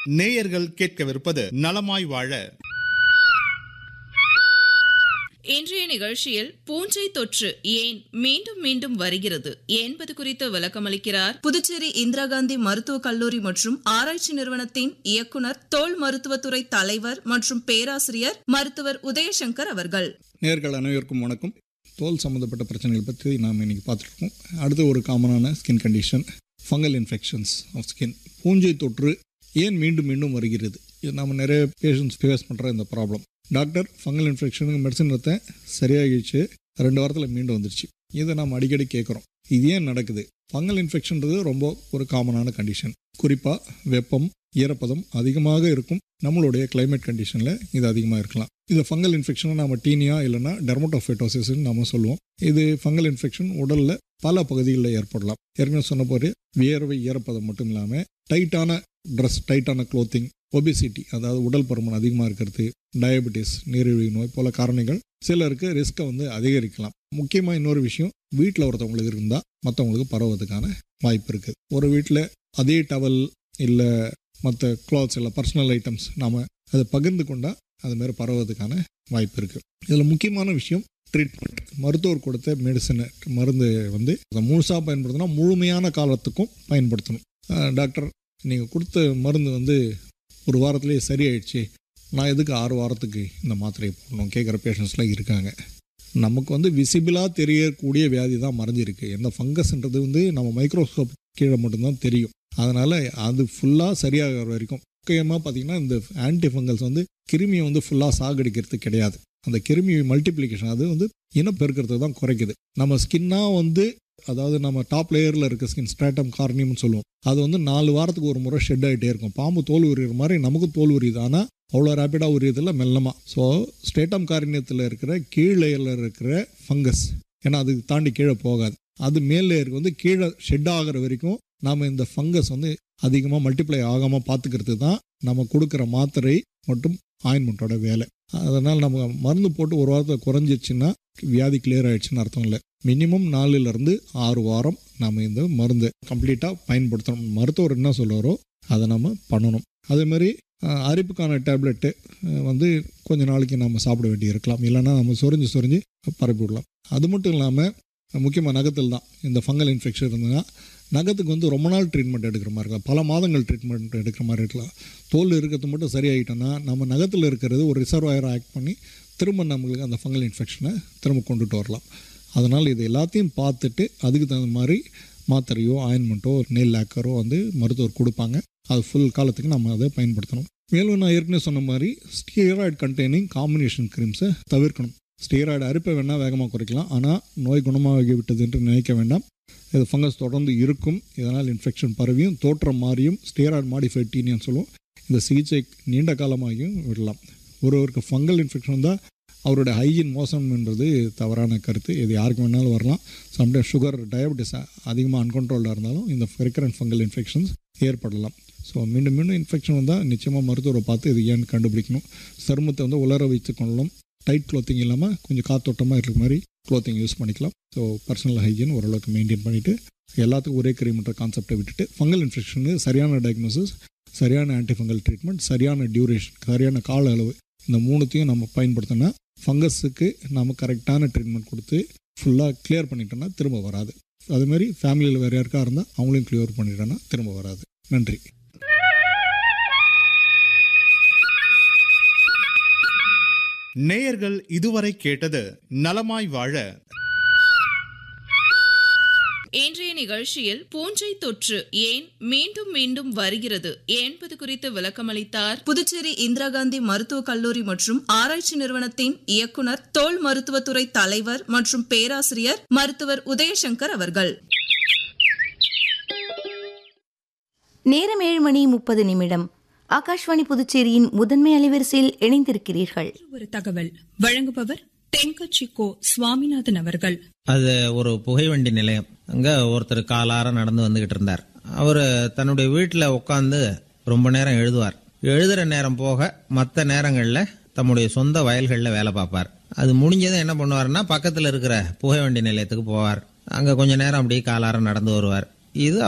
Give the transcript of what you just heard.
நேயர்கள் கேட்கவிருப்பது நலமாய் வாழ இன்றைய நிகழ்ச்சியில் பூஞ்சை தொற்று ஏன் மீண்டும் மீண்டும் வருகிறது என்பது குறித்து விளக்கமளிக்கிறார் புதுச்சேரி இந்திரா காந்தி மருத்துவக் கல்லூரி மற்றும் ஆராய்ச்சி நிறுவனத்தின் இயக்குனர் தோல் மருத்துவத்துறை தலைவர் மற்றும் பேராசிரியர் மருத்துவர் உதயசங்கர் அவர்கள் நேர்கள் அனைவருக்கும் வணக்கம் தோல் சம்மந்தப்பட்ட பிரச்சனைகள் பற்றி நாம் இன்னைக்கு பார்த்துருக்கோம் அடுத்து ஒரு காமனான skin condition fungal infections of skin பூஞ்சை தொற்று ஏன் மீண்டும் மீண்டும் வருகிறது இது நம்ம நிறைய பேஷண்ட்ஸ் ஃபேஸ் பண்ணுற இந்த ப்ராப்ளம் டாக்டர் ஃபங்கல் இன்ஃபெக்ஷனுக்கு மெடிசன் எடுத்தேன் சரியாகிடுச்சு ரெண்டு வாரத்தில் மீண்டும் வந்துருச்சு இதை நாம் அடிக்கடி கேட்குறோம் இது ஏன் நடக்குது ஃபங்கல் இன்ஃபெக்ஷன்றது ரொம்ப ஒரு காமனான கண்டிஷன் குறிப்பாக வெப்பம் ஈரப்பதம் அதிகமாக இருக்கும் நம்மளுடைய கிளைமேட் கண்டிஷனில் இது அதிகமாக இருக்கலாம் இது ஃபங்கல் இன்ஃபெக்ஷனை நம்ம டீனியா இல்லைன்னா டெர்மோட்டோஃபைட்டோசிஸ்ன்னு நம்ம சொல்லுவோம் இது ஃபங்கல் இன்ஃபெக்ஷன் உடலில் பல பகுதிகளில் ஏற்படலாம் ஏற்கனவே சொன்ன போது வியர்வை ஈரப்பதம் மட்டும் இல்லாமல் டைட்டான ட்ரெஸ் டைட்டான க்ளோத்திங் ஒபிசிட்டி அதாவது உடல் பருமன் அதிகமாக இருக்கிறது டயபெட்டிஸ் நீரிழிவு நோய் போல காரணிகள் சிலருக்கு ரிஸ்க்கை வந்து அதிகரிக்கலாம் முக்கியமாக இன்னொரு விஷயம் வீட்டில் ஒருத்தவங்களுக்கு இருந்தால் மற்றவங்களுக்கு பரவுவதற்கான வாய்ப்பு இருக்குது ஒரு வீட்டில் அதே டவல் இல்லை மற்ற கிளாத்ஸ் இல்லை பர்சனல் ஐட்டம்ஸ் நாம் அதை பகிர்ந்து கொண்டால் அது மாதிரி பரவுவதற்கான வாய்ப்பு இருக்குது இதில் முக்கியமான விஷயம் ட்ரீட்மெண்ட் மருத்துவர் கொடுத்த மெடிசனை மருந்து வந்து அதை முழுசாக பயன்படுத்தினா முழுமையான காலத்துக்கும் பயன்படுத்தணும் அஹ் டாக்டர் நீங்கள் கொடுத்த மருந்து வந்து ஒரு வாரத்திலேயே சரியாயிடுச்சு நான் எதுக்கு ஆறு வாரத்துக்கு இந்த மாத்திரையை போடணும் கேட்குற பேஷண்ட்ஸ்லாம் இருக்காங்க நமக்கு வந்து விசிபிளாக தெரியக்கூடிய வியாதி தான் மறைஞ்சிருக்கு எந்த ஃபங்கஸ்ன்றது வந்து நம்ம மைக்ரோஸ்கோப் கீழே மட்டும்தான் தெரியும் அதனால் அது ஃபுல்லாக சரியாகிற வரைக்கும் முக்கியமாக பார்த்தீங்கன்னா இந்த ஆன்டி ஃபங்கல்ஸ் வந்து கிருமியை வந்து ஃபுல்லாக சாகடிக்கிறது கிடையாது அந்த கிருமி மல்டிப்ளிகேஷன் அது வந்து இனப்பெருக்கிறது தான் குறைக்குது நம்ம ஸ்கின்னாக வந்து அதாவது நம்ம டாப் லேயரில் இருக்க ஸ்கின் ஸ்ட்ராட்டம் கார்னியம்னு சொல்லுவோம் அது வந்து நாலு வாரத்துக்கு ஒரு முறை ஷெட் ஆகிட்டே இருக்கும் பாம்பு தோல் உரிகிற மாதிரி நமக்கு தோல் உரியுது ஆனால் அவ்வளோ ரேப்பிடாக உரியதில்ல மெல்லமாக ஸோ ஸ்டேட்டம் காரணியத்தில் இருக்கிற கீழ் லேயரில் இருக்கிற ஃபங்கஸ் ஏன்னா அதுக்கு தாண்டி கீழே போகாது அது மேல் லேயருக்கு வந்து கீழே ஷெட் ஆகிற வரைக்கும் நாம் இந்த ஃபங்கஸ் வந்து அதிகமாக மல்டிப்ளை ஆகாமல் பார்த்துக்கிறது தான் நம்ம கொடுக்குற மாத்திரை மற்றும் ஆயின்மெண்ட்டோட வேலை அதனால் நம்ம மருந்து போட்டு ஒரு வாரத்தில் குறைஞ்சிச்சுன்னா வியாதி கிளியர் ஆயிடுச்சுன்னு அர்த்தம் இல்லை மினிமம் நாலுலேருந்து ஆறு வாரம் நம்ம இந்த மருந்தை கம்ப்ளீட்டாக பயன்படுத்தணும் மருத்துவர் என்ன சொல்கிறாரோ அதை நம்ம பண்ணணும் அதே மாதிரி அஹ், அரிப்புக்கான டேப்லெட்டு அஹ், வந்து கொஞ்ச நாளைக்கு நம்ம சாப்பிட வேண்டி இருக்கலாம் இல்லைன்னா நம்ம சொரிஞ்சு சொரிஞ்சு பரப்பி விடலாம் அது மட்டும் இல்லாமல் முக்கியமாக நகத்தில் தான் இந்த ஃபங்கல் இன்ஃபெக்ஷன் இருந்ததுன்னா நகத்துக்கு வந்து ரொம்ப நாள் ட்ரீட்மெண்ட் எடுக்கிற மாதிரி இருக்கலாம் பல மாதங்கள் ட்ரீட்மெண்ட் எடுக்கிற மாதிரி இருக்கலாம் தோல் இருக்கிறது மட்டும் சரியாயிட்டோன்னா நம்ம நகத்தில் இருக்கிறது ஒரு ரிசர்வாயராக ஆக்ட் பண்ணி திரும்ப நம்மளுக்கு அந்த ஃபங்கல் இன்ஃபெக்ஷனை திரும்ப கொண்டுட்டு வரலாம் அதனால் இது எல்லாத்தையும் பார்த்துட்டு அதுக்கு தகுந்த மாதிரி மாத்திரையோ ஆயின்மெண்ட்டோ நெல் லேக்கரோ வந்து மருத்துவர் கொடுப்பாங்க அது ஃபுல் காலத்துக்கு நம்ம அதை பயன்படுத்தணும் மேலும் நான் ஏற்கனவே சொன்ன மாதிரி ஸ்டீராய்டு கண்டெய்னிங் காம்பினேஷன் க்ரீம்ஸை தவிர்க்கணும் ஸ்டீராய்டு அரிப்பை வேணால் வேகமாக குறைக்கலாம் ஆனால் நோய் குணமாகி விட்டது என்று நினைக்க வேண்டாம் இது ஃபங்கஸ் தொடர்ந்து இருக்கும் இதனால் இன்ஃபெக்ஷன் பரவியும் தோற்றம் மாறியும் ஸ்டீராய்டு மாடிஃபைட் டீனியன் சொல்லுவோம் இந்த சிகிச்சை நீண்ட காலமாகியும் விடலாம் ஒருவருக்கு ஃபங்கல் இன்ஃபெக்ஷன் வந்தால் அவருடைய ஹைஜீன் மோசம் என்பது தவறான கருத்து இது யாருக்கு வேணாலும் வரலாம் சம்டைம் சுகர் டயபெட்டிஸ் அதிகமாக அன்கண்ட்ரோல்டாக இருந்தாலும் இந்த ரெக்கரண்ட் ஃபங்கல் இன்ஃபெக்ஷன்ஸ் ஏற்படலாம் ஸோ மீண்டும் மீண்டும் இன்ஃபெக்ஷன் வந்தால் நிச்சயமாக மருத்துவரை பார்த்து இது ஏன்னு கண்டுபிடிக்கணும் சருமத்தை வந்து உலர வைத்து கொள்ளணும் டைட் க்ளோத்திங் இல்லாமல் கொஞ்சம் காத்தோட்டமாக இருக்கிற மாதிரி க்ளோத்திங் யூஸ் பண்ணிக்கலாம் ஸோ பர்சனல் ஹைஜீன் ஓரளவுக்கு மெயின்டைன் பண்ணிவிட்டு எல்லாத்துக்கும் ஒரே கிரீம்ன்ற கான்செப்டை விட்டுட்டு ஃபங்கல் இன்ஃபெக்ஷனுக்கு சரியான டயக்னோசிஸ் சரியான ஆன்டிஃபங்கல் ட்ரீட்மெண்ட் சரியான டியூரேஷன் சரியான கால அளவு இந்த மூணுத்தையும் நம்ம பயன்படுத்தினா ஃபங்கஸுக்கு நம்ம கரெக்டான ட்ரீட்மெண்ட் கொடுத்து ஃபுல்லாக கிளியர் பண்ணிட்டோம்னா திரும்ப வராது அது மாதிரி ஃபேமிலியில் வேறு யாருக்கா இருந்தால் அவங்களையும் கிளியர் பண்ணிட்டோன்னா திரும்ப வராது நன்றி நேயர்கள் இதுவரை கேட்டது நலமாய் வாழ இன்றைய நிகழ்ச்சியில் பூஞ்சை தொற்று ஏன் மீண்டும் மீண்டும் வருகிறது என்பது குறித்து விளக்கமளித்தார் புதுச்சேரி இந்திரா காந்தி மருத்துவக் கல்லூரி மற்றும் ஆராய்ச்சி நிறுவனத்தின் இயக்குனர் தோல் மருத்துவத்துறை தலைவர் மற்றும் பேராசிரியர் மருத்துவர் உதயசங்கர் அவர்கள் நேரம் ஏழு மணி முப்பது நிமிடம் ஆகாஷ்வாணி புதுச்சேரியின் முதன்மை அலைவரிசையில் இணைந்திருக்கிறீர்கள் ஒரு தகவல் வழங்குபவர் தென்கட்சி கோ சுவாமிநாதன் அவர்கள் அது ஒரு புகைவண்டி நிலையம் அங்க ஒருத்தர் காலார நடந்து வந்துகிட்டு இருந்தார் அவர் தன்னுடைய வீட்டில் உட்காந்து ரொம்ப நேரம் எழுதுவார் எழுதுற நேரம் போக மற்ற நேரங்களில் தம்முடைய சொந்த வயல்களில் வேலை பார்ப்பார் அது முடிஞ்சதும் என்ன பண்ணுவார்னா பக்கத்தில் இருக்கிற புகைவண்டி நிலையத்துக்கு போவார் அங்கே கொஞ்ச நேரம் அப்படியே காலார நடந்து வருவார் இது